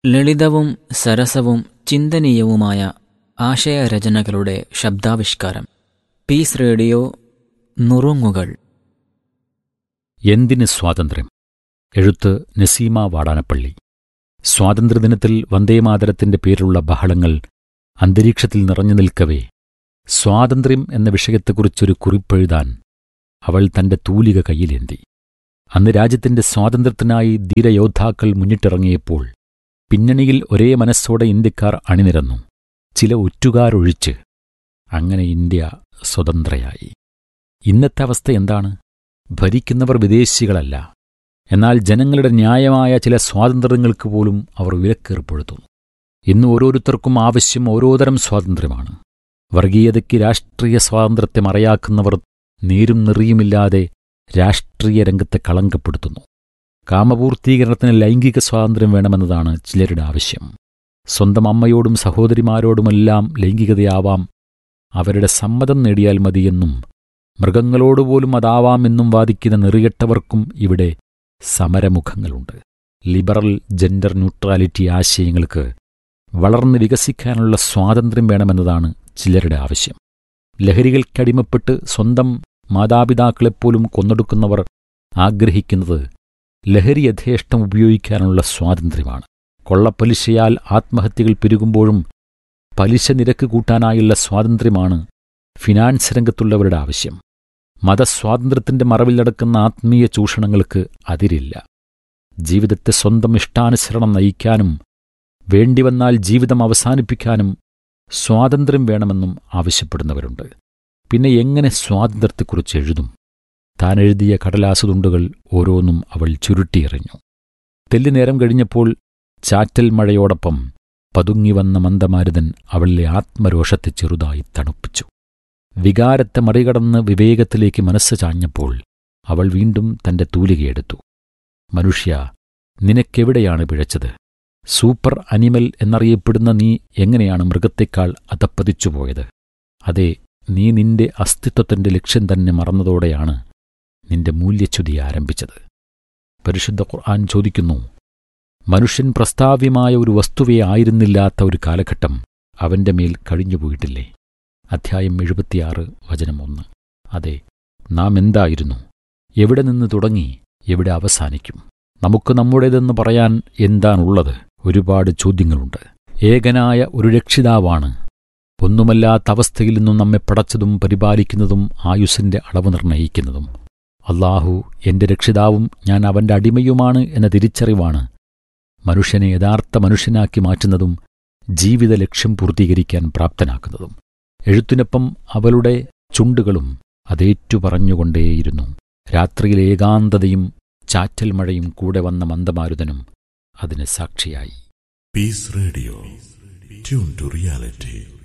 ലളിതവും സരസവും ചിന്തനീയവുമായ ആശയരചനകളുടെ ശബ്ദാവിഷ്കാരം piece radio നുറുങ്ങുകൾ എന്തിന് സ്വാതന്ത്ര്യം എഴുത്ത് നസീമ വാടാനപ്പള്ളി സ്വാതന്ത്ര്യദിനത്തിൽ വന്ദേമാതരത്തിന്റെ പേരിലുള്ള ബഹളങ്ങൾ അന്തരീക്ഷത്തിൽ നിറഞ്ഞു നിൽക്കവേ സ്വാതന്ത്ര്യം എന്ന വിഷയത്തെക്കുറിച്ചൊരു കുറിപ്പെഴുതാൻ അവൾ തന്റെ തൂലിക കയ്യിലേന്തി അന്ന് രാജ്യത്തിന്റെ സ്വാതന്ത്ര്യത്തിനായി ധീരയോദ്ധാക്കൾ മുന്നിട്ടിറങ്ങിയപ്പോൾ പിന്നണിയിൽ ഒരേ മനസ്സോടെ ഇന്ത്യക്കാർ അണിനിരന്നു ചില ഒറ്റുകാരൊഴിച്ച് അങ്ങനെ ഇന്ത്യ സ്വതന്ത്രയായി ഇന്നത്തെ അവസ്ഥ എന്താണ് ഭരിക്കുന്നവർ വിദേശികളല്ല എന്നാൽ ജനങ്ങളുടെ ന്യായമായ ചില സ്വാതന്ത്ര്യങ്ങൾക്ക് പോലും അവർ വിലക്കേർപ്പെടുത്തുന്നു ഇന്ന് ഓരോരുത്തർക്കും ആവശ്യം ഓരോതരം സ്വാതന്ത്ര്യമാണ് വർഗീയതയ്ക്ക് രാഷ്ട്രീയ സ്വാതന്ത്ര്യത്തെ മറയാക്കുന്നവർ നീരും നെറിയുമില്ലാതെ രാഷ്ട്രീയ രംഗത്തെ കളങ്കപ്പെടുത്തുന്നു കാമപൂർത്തീകരണത്തിന് ലൈംഗിക സ്വാതന്ത്ര്യം വേണമെന്നതാണ് ചിലരുടെ ആവശ്യം സ്വന്തം അമ്മയോടും സഹോദരിമാരോടുമെല്ലാം ലൈംഗികതയാവാം അവരുടെ സമ്മതം നേടിയാൽ മതിയെന്നും മൃഗങ്ങളോടുപോലും അതാവാമെന്നും വാദിക്കുന്ന നെറികെട്ടവർക്കും ഇവിടെ സമരമുഖങ്ങളുണ്ട് ലിബറൽ ജെൻഡർ ന്യൂട്രാലിറ്റി ആശയങ്ങൾക്ക് വളർന്ന് വികസിക്കാനുള്ള സ്വാതന്ത്ര്യം വേണമെന്നതാണ് ചിലരുടെ ആവശ്യം ലഹരികൾക്കടിമപ്പെട്ട് സ്വന്തം മാതാപിതാക്കളെപ്പോലും കൊന്നൊടുക്കുന്നവർ ആഗ്രഹിക്കുന്നത് ലഹരി യഥേഷ്ടം ഉപയോഗിക്കാനുള്ള സ്വാതന്ത്ര്യമാണ് കൊള്ളപ്പലിശയാൽ ആത്മഹത്യകൾ പെരുകുമ്പോഴും പലിശ നിരക്ക് കൂട്ടാനായുള്ള സ്വാതന്ത്ര്യമാണ് ഫിനാൻസ് രംഗത്തുള്ളവരുടെ ആവശ്യം മതസ്വാതന്ത്ര്യത്തിന്റെ മറവിൽ നടക്കുന്ന ആത്മീയ ചൂഷണങ്ങൾക്ക് അതിരില്ല ജീവിതത്തെ സ്വന്തം ഇഷ്ടാനുസരണം നയിക്കാനും വേണ്ടിവന്നാൽ ജീവിതം അവസാനിപ്പിക്കാനും സ്വാതന്ത്ര്യം വേണമെന്നും ആവശ്യപ്പെടുന്നവരുണ്ട് പിന്നെ എങ്ങനെ സ്വാതന്ത്ര്യത്തെക്കുറിച്ച് എഴുതും താൻ എഴുതിയ കടലാസുതുണ്ടുകൾ ഓരോന്നും അവൾ ചുരുട്ടിയെറിഞ്ഞു തെല്ലുനേരം കഴിഞ്ഞപ്പോൾ ചാറ്റൽ മഴയോടൊപ്പം പതുങ്ങിവന്ന മന്ദമാരുതൻ അവളിലെ ആത്മരോഷത്തെ ചെറുതായി തണുപ്പിച്ചു വികാരത്തെ മറികടന്ന് വിവേകത്തിലേക്ക് മനസ്സ് ചാഞ്ഞപ്പോൾ അവൾ വീണ്ടും തന്റെ തൂലികയെടുത്തു മനുഷ്യ നിനക്കെവിടെയാണ് പിഴച്ചത് സൂപ്പർ അനിമൽ എന്നറിയപ്പെടുന്ന നീ എങ്ങനെയാണ് മൃഗത്തെക്കാൾ അധപ്പതിച്ചുപോയത് അതെ നീ നിന്റെ അസ്തിത്വത്തിന്റെ ലക്ഷ്യം തന്നെ മറന്നതോടെയാണ് നിന്റെ മൂല്യച്യുതി ആരംഭിച്ചത് പരിശുദ്ധ ഖുർആൻ ചോദിക്കുന്നു മനുഷ്യൻ പ്രസ്താവ്യമായ ഒരു വസ്തുവേ ആയിരുന്നില്ലാത്ത ഒരു കാലഘട്ടം അവന്റെ മേൽ കഴിഞ്ഞുപോയിട്ടില്ലേ അധ്യായം എഴുപത്തിയാറ് വചനം ഒന്ന് അതെ നാം എന്തായിരുന്നു എവിടെ നിന്ന് തുടങ്ങി എവിടെ അവസാനിക്കും നമുക്ക് നമ്മുടേതെന്ന് പറയാൻ എന്താണുള്ളത് ഒരുപാട് ചോദ്യങ്ങളുണ്ട് ഏകനായ ഒരു രക്ഷിതാവാണ് ഒന്നുമല്ലാത്ത അവസ്ഥയിൽ നിന്നും നമ്മെ പടച്ചതും പരിപാലിക്കുന്നതും ആയുസ്സിന്റെ അളവ് നിർണയിക്കുന്നതും അള്ളാഹു എന്റെ രക്ഷിതാവും ഞാൻ അവന്റെ അടിമയുമാണ് എന്ന തിരിച്ചറിവാണ് മനുഷ്യനെ യഥാർത്ഥ മനുഷ്യനാക്കി മാറ്റുന്നതും ജീവിത ലക്ഷ്യം പൂർത്തീകരിക്കാൻ പ്രാപ്തനാക്കുന്നതും എഴുത്തിനൊപ്പം അവളുടെ ചുണ്ടുകളും അതേറ്റു പറഞ്ഞുകൊണ്ടേയിരുന്നു രാത്രിയിലെ ഏകാന്തതയും ചാറ്റൽ മഴയും കൂടെ വന്ന മന്ദമാരുതനും അതിന് സാക്ഷിയായി Peace Radio. Tune to reality.